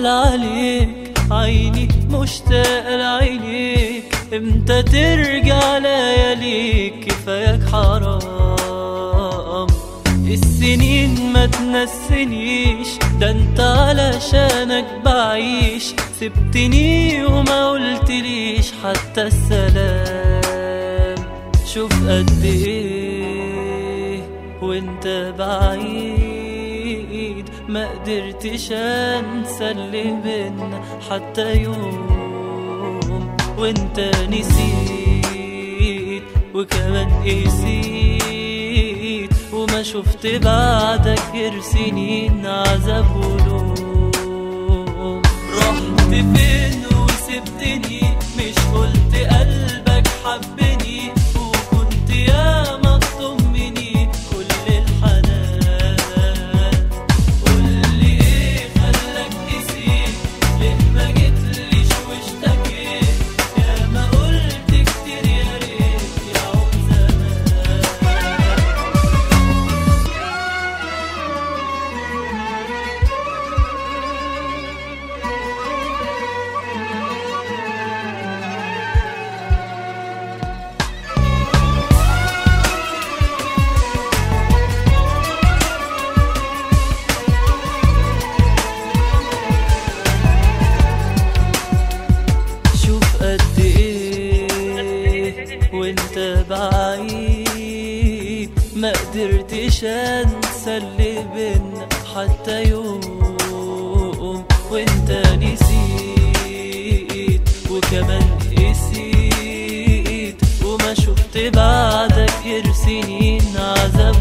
عليك عيني مشتاق لعينيك امتى ترجع لياليك كفاياك حرام السنين ما تنسنيش ده انت علشانك بعيش سبتني وما قلتليش حتى السلام شوف قد ايه وانت بعيد ما قدرتش انسى اللي بينا حتى يوم وانت نسيت وكمان قسيت وما شفت بعدك غير سنين عذاب ولوم رحت فين وسبتني مش قلت قلبك حبني وكنت يا مطمني كل الحنان قولي ايه خلاك نسيت ليه ما جيتليش واشتكيت يا ما قلت كتير يا ريت يعود زمان شوف قد ايه وانت بعيد ما قدرتش انسى اللي بينا حتى يوم وانت نسيت وكمان قسيت وما شفت بعدك غير سنين عذاب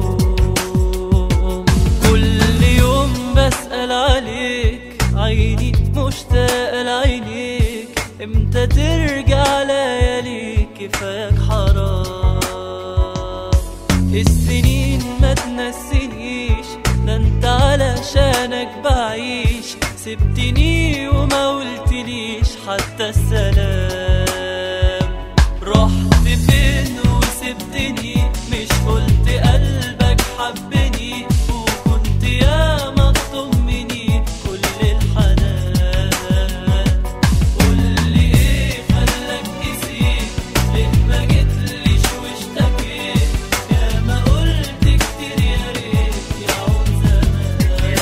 ولوم كل يوم بسأل عليك عيني مشتاق لعينيك امتى ترجع لياليك كفاياك حرام السنين ما تنسينيش ده انت علشانك بعيش سبتني وما قلتليش حتى السلام رحت فين وسبتني مش قلت قلبك حبني وكنت يا مطمني كل الحنان قولي ايه خلاك نسيت ليه ما جيتليش واشتكيت يا ما قلت كتير يا ريت يعود زمان